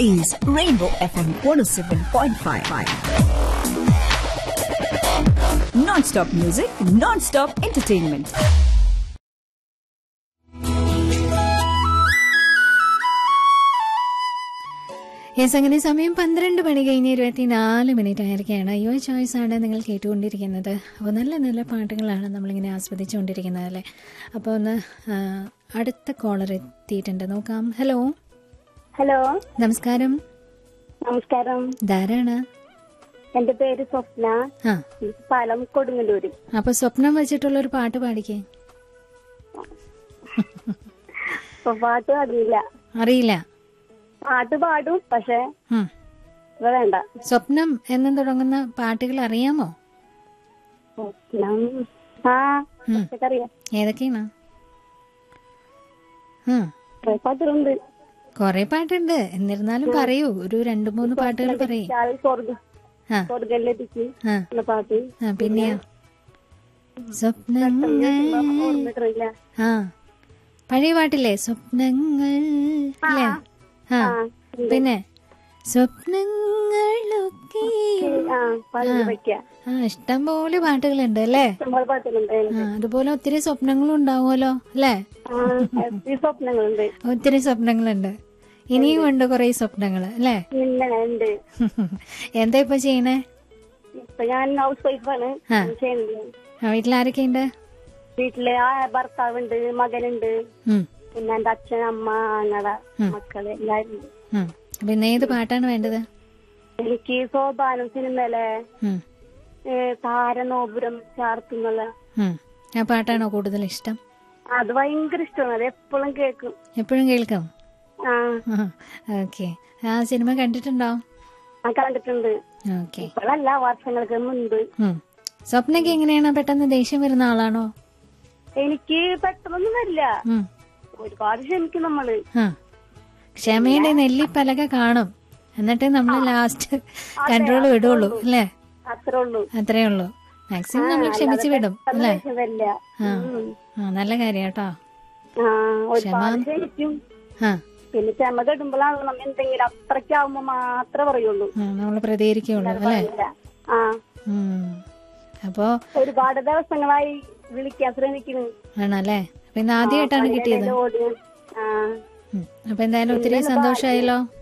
is Rainbow FM 107.5. Non-stop music, non-stop entertainment. Yes അങ്ങനെ സമയം പന്ത്രണ്ട് മണി കഴിഞ്ഞ് ഇരുപത്തിനാല് മിനിറ്റ് ആയിരിക്കുകയാണ് യുവ ചോയ്സ് ആണ് നിങ്ങൾ കേട്ടുകൊണ്ടിരിക്കുന്നത് അപ്പോൾ നല്ല നല്ല പാട്ടുകളാണ് നമ്മളിങ്ങനെ ആസ്വദിച്ചുകൊണ്ടിരിക്കുന്നത് അല്ലേ അപ്പോൾ ഒന്ന് ആ, അടുത്ത കോളർ എത്തിയിട്ടുണ്ട് നോക്കാം ഹലോ ഹലോ നമസ്കാരം നമസ്കാരം ധാരാണ് എന്റെ പേര് സ്വപ്ന ആ സ്ഥലം കൊടുങ്ങല്ലൂര് അപ്പോൾ സ്വപ്നം വെച്ചിട്ടുള്ള ഒരു പാട്ട് പാടിക്കേ അപ്പൊ പാട്ട് പാടില്ല അറിയില്ല പാട്ട് പാടും പക്ഷെ ഉം. ഇപ്പൊ വേണ്ട സ്വപ്നം എന്നും തുടങ്ങുന്ന പാട്ടുകൾ അറിയാമോ സ്വപ്നം ആ ഉം. കുറച്ചൊക്കെ അറിയാം ഏതൊക്കെയാണ് ഉം. കുറെ പാട്ടുകളുണ്ട് കൊറേ പാട്ടുണ്ട് എന്നിരുന്നാലും പറയൂ ഒരു രണ്ടു മൂന്ന് പാട്ടുകൾ പറയൂ ഇയാള് സ്വർഗ ആ സ്വർഗല്ലെത്തിച്ച് ആ എന്ന പാട്ട് ആ പിന്നെയോ സ്വപ്നങ്ങൾ ഓർമ്മക്കില്ല ആ പഴയ പാട്ടില്ലേ സ്വപ്നങ്ങൾ അല്ലേ ആ പിന്നെ സ്വപ്നങ്ങളൊക്കെ ആ പാട്ട് വയ്ക്ക ആ ഇഷ്ടം പോലെ പാട്ടുകളുണ്ട് അല്ലേ നമ്മൾ പാട്ടുകളുണ്ട് ആ അതുപോലെ ഒത്തിരി സ്വപ്നങ്ങളും ഉണ്ടാവുമല്ലോ അല്ലേ ആ ഈ സ്വപ്നങ്ങളുണ്ട് ഒത്തിരി സ്വപ്നങ്ങളുണ്ട് ഇനിയും ഉണ്ട് കുറെ സ്വപ്നങ്ങൾ അല്ലേ പിന്നെ ഉണ്ട് എന്താ ഇപ്പൊ ചെയ്യണേ ഇപ്പൊ ഞാൻ ഹൗസ് വൈഫാണ് ആ. ചെയ്യുന്നത് ആ വീട്ടിലാരൊക്കെ ഉണ്ട് വീട്ടില് ആ ഭർത്താവുണ്ട് മകനുണ്ട് ഉം പിന്നെ എന്റെ അച്ഛൻ അമ്മ ആങ്ങള മക്കള് എല്ലാരും ഉണ്ട്. ഉം. അപ്പൊ ഇന്ന് ഏത് പാട്ടാണ് വേണ്ടത് എനിക്ക് സോപാനം സിനിമയിലെ ഉം. ഏ, താരനോപുരം ചാർത്തുന്നുള്ള ഉം. ആ പാട്ടാണോ കൂടുതൽ ഇഷ്ടം അത് ഭയങ്കര ഇഷ്ടമാണ് അത് എപ്പോഴും കേൾക്കും എപ്പോഴും കേൾക്കാം ആ ഓക്കെ ആ സിനിമ കണ്ടിട്ടുണ്ടോ ആ കണ്ടിട്ടുണ്ട് ഓക്കെ ഇപ്പോഴല്ല വർഷങ്ങൾക്ക് മുൻപ് സ്വപ്നയ്ക്ക് എങ്ങനെയാണ് പെട്ടെന്ന് ദേഷ്യം വരുന്ന ആളാണോ എനിക്ക് പെട്ടെന്നൊന്നും വരില്ല ഉം. ഒരുപാട് ക്ഷമിക്കും നമ്മള് ആ ക്ഷമയുടെ നെല്ലിപ്പലക കാണും എന്നിട്ട് നമ്മൾ ലാസ്റ്റ് കൺട്രോൾ വിടുള്ളൂ അല്ലേ അത്രേ ഉള്ളൂ അത്രേ ഉള്ളൂ മാക്സിമം നമ്മൾ ക്ഷമിച്ച് വിടും പെട്ടെന്ന് അല്ലേ ദേഷ്യം വരില്ല ആ ഉം. ആ നല്ല കാര്യം കേട്ടോ ആ ഒരുപാട് ക്ഷമിക്കും ആ പിന്നെ ക്ഷമ കെടുമ്പോഴാണ് നമ്മ എന്തെങ്കിലും അത്രയ്ക്കാവുമ്പോ മാത്രമേ പറയുള്ളൂ നമ്മൾ പ്രതികരിക്കുള്ളൂ അല്ലേ ഇല്ല. ആ ഉം. അപ്പോ ഒരുപാട് ദിവസങ്ങളായി വിളിക്കാൻ ശ്രമിക്കുന്നു ആണല്ലേ അപ്പൊ ഇന്ന് ആദ്യമായിട്ടാണ് കിട്ടിയത് ഓടി ആ ഉം. അപ്പൊ എന്തായാലും ഒത്തിരി സന്തോഷമായല്ലോ